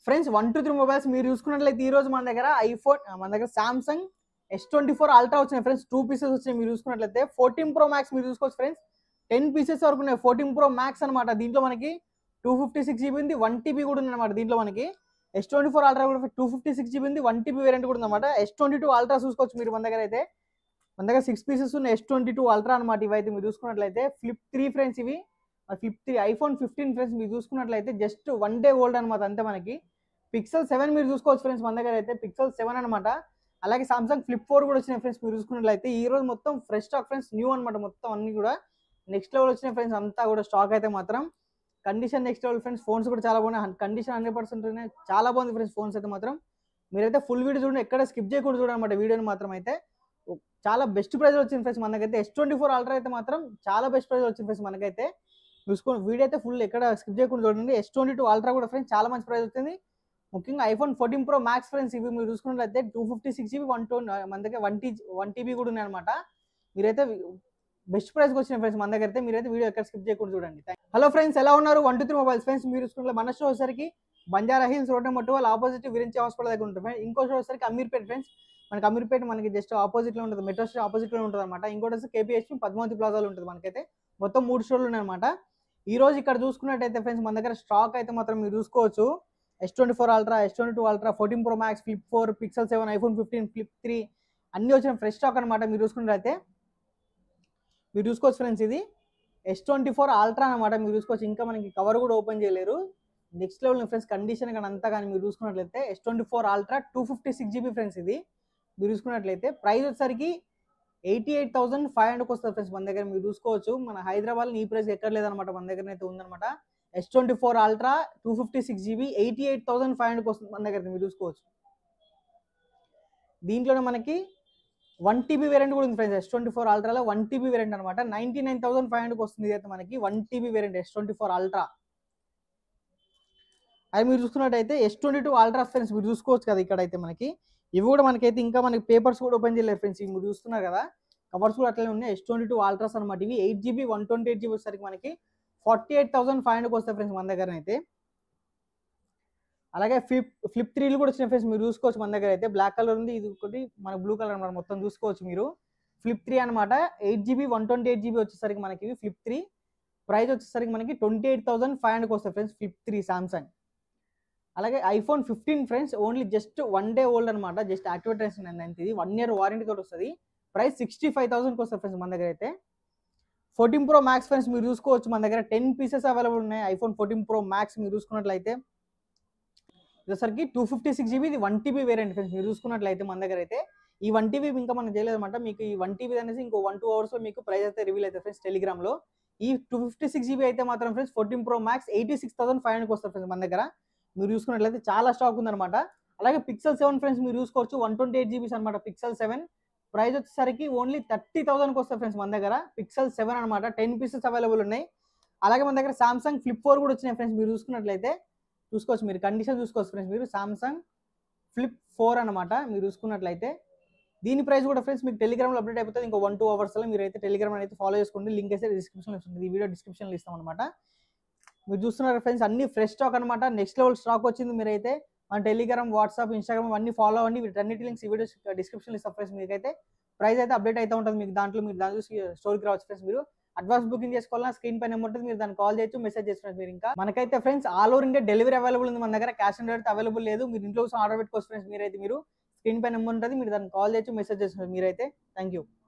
friends one two three mobiles మీరు చూసుకున్నట్లయితే ఈ రోజు మన దగ్గర ఐఫోన్ మన దగ్గర Samsung S twenty four Ultra వచ్చినాయి ఫ్రెండ్స్ టూ పీసెస్ వచ్చినాయి మీరు చూసుకున్నట్లయితే ఫోర్టీన్ ప్రో మ్యాక్స్ మీరు చూసుకోవచ్చు ఫ్రెండ్స్ టెన్ పీసెస్ వరకు ఉన్నాయి ఫోర్టీన్ ప్రో మ్యాక్స్ అనమాట దీంట్లో మనకి టూ ఫిఫ్టీ సిక్స్ జీబీ ఉంది వన్ టీబీ కూడా ఉంది అనమాట దీంట్లో మనకి ఎస్ ట్వంటీ ఫోర్ అల్ట్రా కూడా టూ ఫిఫ్టీ సిక్స్ జీబీ ఉంది వన్ టీబీ వేరియంట్ కూడా ఉందన్నమాట ఎస్ ట్వంటీ టూ అల్ట్రా చూసుకోవచ్చు మీరు మన దగ్గర అయితే మన దగ్గర సిక్స్ పీసెస్ ఉన్న ఎస్ ట్వంటీ టూ అల్ట్రా అనమాట ఇవైతే మీరు చూసుకున్నట్లయితే ఫ్లిప్ త్రీ ఫ్రెండ్స్ ఇవి flip three iPhone fifteen friends మీరు చూసుకున్నట్లయితే జస్ట్ వన్ డే ఓల్డ్ అనమాట అంతే మనకి పిక్సెల్ సెవెన్ మీరు చూసుకోవచ్చు ఫ్రెండ్స్ మన దగ్గర అయితే పిక్సెల్ సెవెన్ అనమాట అలాగే సామ్సంగ్ ఫ్లిప్ ఫోర్ కూడా వచ్చినాయి ఫ్రెండ్స్ మీరు చూసుకున్నట్లయితే ఈ రోజు మొత్తం ఫ్రెష్ స్టాక్ ఫ్రెండ్స్ న్యూ అనమాట మొత్తం అన్ని కూడా నెక్స్ట్ లెవెల్ వచ్చిన ఫ్రెండ్స్ అంతా కూడా స్టాక్ అయితే మాత్రం condition next level friends phones కూడా చాలా బాగున్నాయి కండిషన్ హండ్రెడ్ పర్సెంట్ చాలా బాగుంది ఫ్రెండ్స్ ఫోన్స్ అయితే మాత్రం మీరైతే ఫుల్ వీడియో చూడండి ఎక్కడ స్కిప్ చేయకుండా చూడండి అనమాట వీడియోని మాత్రం అయితే చాలా బెస్ట్ ప్రైస్ వచ్చింది ఫ్రెండ్స్ మనకైతే ఎస్ ట్వంటీ ఫోర్ అల్ట్రా అయితే మాత్రం చాలా బెస్ట్ ప్రైస్ వచ్చింది ఫ్రెండ్స్ మనకైతే చూసుకోండి వీడియో అయితే ఫుల్ ఎక్కడ స్కిప్ చేయకుండా చూడండి ఎస్ ట్వంటీ టూ అల్ట్రా కూడా ఫ్రెండ్స్ చాలా మంచి ప్రైస్ వచ్చింది ముఖ్యంగా iPhone fourteen pro max friends ఇవి మీరు చూసుకున్నట్లయితే two fifty six GB one two మన దగ్గర వన్ టీ వన్ టీబీ కూడా ఉన్నాయి అనమాట మీరైతే బెస్ట్ ప్రైస్కి వచ్చిన ఫ్రెండ్స్ మన దగ్గర అయితే మీరైతే వీడియో ఎక్కడ స్కిప్ చేయకుండా చూడండి హలో ఫ్రెండ్స్ ఎలా ఉన్నారు one two three mobiles friends మీరు చూసుకుంటే మన షో వచ్చేసరికి బంజారా హిల్స్ రోడ్ నెంబర్ వాళ్ళ ఆపోజిట్ విరించి హాస్పిటల్ దగ్గర ఉంటుంది ఫ్రెండ్స్ ఇంకో షో వచ్చేసరికి అమీర్పేట ఫ్రెండ్స్ మనకి అమీర్పేట మనకి జస్ట్ ఆపోజిట్ లో ఉంటుంది మెట్రో స్టేషన్ ఆపోజిట్ లో ఉంటుంది అనమాట ఇంకోటి వచ్చి కేపీహెచ్ పద్మావతి ప్లాజాలో ఉంటుంది మనకైతే మొత్తం మూడు స్టోర్లు ఉన్నాయి అనమాట ఈ రోజు ఇక్కడ చూసుకున్నట్టయితే ఫ్రెండ్స్ మన దగ్గర స్టాక్ అయితే మాత్రం మీరు చూసుకోవచ్చు S twenty four Ultra S twenty two Ultra fourteen pro max flip four Pixel seven iPhone fifteen flip three అన్ని వచ్చిన ఫ్రెష్ స్టాక్ అనమాట మీరు చూసుకున్నట్లయితే మీరు చూసుకోవచ్చు ఫ్రెండ్స్ ఇది ఎస్ ట్వంటీ ఫోర్ అల్ట్రా అనమాట మీరు చూసుకోవచ్చు ఇంకా మనకి కవర్ కూడా ఓపెన్ చేయలేరు నెక్స్ట్ లెవెల్ ఫ్రెండ్స్ కండిషన్ కానీ అంతా కానీ మీరు చూసుకున్నట్లయితే S twenty four Ultra two fifty six GB friends ఇది మీరు చూసుకున్నట్లయితే ప్రైస్ వచ్చేసరికి ఎయిటీ ఎయిట్ థౌసండ్ ఫైవ్ హండ్రెడ్కి వస్తుంది ఫ్రెండ్స్ మన దగ్గర మీరు చూసుకోవచ్చు మన హైదరాబాద్ ఈ ప్రైస్ ఎక్కడ లేదనమాట మన దగ్గర అయితే ఉందన్నమాట S twenty four Ultra two fifty six GB eighty eight thousand five హండ్రెడ్కి వస్తుంది మన దగ్గర మీరు చూసుకోవచ్చు దీంట్లోనే మనకి వన్ టీబీ వేరియంట్ కూడా ఉంది ఫ్రెండ్స్ ఎస్ ట్వంటీ ఫోర్ అల్ట్రాలో వన్ టీబీ వేరియంట్ అనమాట నైన్టీ నైన్ థౌసండ్ ఫైవ్ హండ్రెడ్కి వస్తుంది ఇదైతే మనకి one TB variant S twenty four Ultra అది మీరు చూసుకున్నట్టయితే S twenty two Ultra friends మీరు చూసుకోవచ్చు కదా ఇక్కడైతే మనకి ఇవి కూడా మనకైతే ఇంకా మనకి పేపర్స్ కూడా ఓపెన్ చేయలేదు ఫ్రెండ్స్ ఇవి మీరు చూస్తున్నారు కదా కవర్స్ కూడా అట్లనే ఉన్నాయి ఎస్ ట్వంటీ టూ అల్ట్రాస్ అనమాట ఇవి eight GB one twenty eight GB వచ్చేసరికి మనకి ఫార్టీ ఎయిట్ థౌసండ్ ఫైవ్ హండ్రెడ్కి వస్తాయి ఫ్రెండ్స్ మన దగ్గర అయితే అలాగే ఫ్లిప్ ఫ్లిప్ త్రీలు కూడా వచ్చిన ఫ్రెండ్స్ మీరు చూసుకోవచ్చు మన దగ్గర అయితే బ్లాక్ కలర్ ఉంది ఇది ఒకటి మన బ్లూ కలర్ అనమాట మొత్తం చూసుకోవచ్చు మీరు ఫ్లిప్ త్రీ అనమాట eight GB one twenty eight GB వచ్చేసరికి మనకి ఇవి ఫ్లిప్ త్రీ ప్రైస్ వచ్చేసరికి మనకి ట్వంటీ ఎయిట్ థౌసండ్ ఫైవ్ హండ్రెడ్కి వస్తాయి ఫ్రెండ్స్ ఫ్లిప్ త్రీ సామ్సంగ్ అలాగే iPhone fifteen friends only just one day old అనమాట జస్ట్ యాక్టివేటేషన్ అనేది ఇది వన్ ఇయర్ వారంటీ తోటి వస్తుంది ప్రైస్ సిక్స్టీ ఫైవ్ థౌసండ్కి వస్తుంది ఫ్రెండ్స్ మన దగ్గర అయితే ఫోర్టీన్ ప్రో మ్యాక్స్ ఫ్రెండ్స్ మీరు చూసుకోవచ్చు మన దగ్గర టెన్ పీసెస్ అవైలబుల్ ఉన్నాయి ఐఫోన్ ఫోర్టీన్ ప్రో మ్యాక్స్ మీరు చూసుకున్నట్లయితే ఇదసరికి టూ ఫిఫ్టీ సిక్స్ జీబీ ఇది వన్ టీబీ వేరియంట్ ఫ్రెండ్స్ మీరు చూసుకున్నట్లయితే మన దగ్గర అయితే ఈ వన్ టీబీ ఇంకా మనం చేయలేదన్నమాట మీకు ఈ వన్ టీబీ అనేసి ఇంకో వన్ టూ అవర్స్లో మీకు ప్రైస్ అయితే రివీల్ అవుతుంది ఫ్రెండ్స్ టెలిగ్రామ్లో ఈ టూ ఫిఫ్టీ సిక్స్ జీబీ అయితే మాత్రం friends fourteen pro max eighty six thousand five హండ్రెడ్కి వస్తుంది ఫ్రెండ్స్ మన దగ్గర మీరు చూసుకున్నట్లయితే చాలా స్టాక్ ఉందన్నమాట అలాగే పిక్సెల్ సెవెన్ ఫ్రెండ్స్ మీరు చూసుకోవచ్చు వన్ ట్వంటీ ఎయిట్ జీబీస్ అనమాట పిక్సెల్ సెవెన్ ప్రైస్ వచ్చేసరికి ఓన్లీ థర్టీ థౌసండ్కి వస్తుంది ఫ్రెండ్స్ మన దగ్గర పిక్సెల్ సెవెన్ అనమాట టెన్ పీసెస్ అవైలబుల్ ఉన్నాయి అలాగే మన దగ్గర సామ్సంగ్ ఫ్లిప్ ఫోర్ కూడా వచ్చినాయి ఫ్రెండ్స్ మీరు చూసుకున్నట్లయితే చూసుకోవచ్చు మీరు కండిషన్ చూసుకోవచ్చు ఫ్రెండ్స్ మీరు సామ్సంగ్ ఫ్లిప్ ఫోర్ అనమాట మీరు చూసుకున్నట్లయితే దీని ప్రైస్ కూడా ఫ్రెండ్స్ మీకు టెలిగ్రామ్లో అప్డేట్ అయిపోతుంది ఇంకో వన్ టూ అవర్స్లో మీరు అయితే టెలిగ్రామ్ అయితే ఫాలో చేసుకోండి లింక్ అయితే డిస్క్రిప్షన్లో ఇస్తుంది ఈ వీడియో డిస్క్రిప్షన్లో ఇస్తాం అనమాట మీరు చూస్తున్నారు ఫ్రెండ్స్ అన్ని ఫ్రెష్ స్టాక్ అనమాట నెక్స్ట్ లెవెల్ స్టాక్ వచ్చింది మీరైతే మన టెలిగ్రామ్ వాట్సాప్ ఇన్స్టాగ్రామ్ అన్ని ఫాలో అవ్వండి వీటన్నిటి లింక్స్ ఈ వీడియో డిస్క్రిప్షన్లో ఇస్తాం ఫ్రెండ్స్ మీకైతే ప్రైస్ అయితే అప్డేట్ అయితే ఉంటుంది మీకు దాంట్లో మీరు దాని చూసి స్టోర్కి రావచ్చు ఫ్రెండ్స్ మీరు అడ్వాన్స్ బుకింగ్ చేసుకోవాలన్నా స్క్రీన్ పైన నెంబర్ ఉంటుంది మీరు దాన్ని కాల్ చేయొచ్చు మెసేజ్ చేసి మీరు ఇంకా మనకైతే friends all over India delivery available ఉంది మన దగ్గర క్యాష్ ఆన్ డెలివరీ అవైలబుల్ లేదు మీరు ఇంట్లో ఆర్డర్ పెట్టుకోవచ్చు ఫ్రెండ్స్ మీరైతే మీరు స్క్రీన్ పైన నెంబర్ ఉంటుంది మీరు దాన్ని కాల్ చేయొచ్చు మెసేజ్ చేసి మీరైతే థ్యాంక్ యూ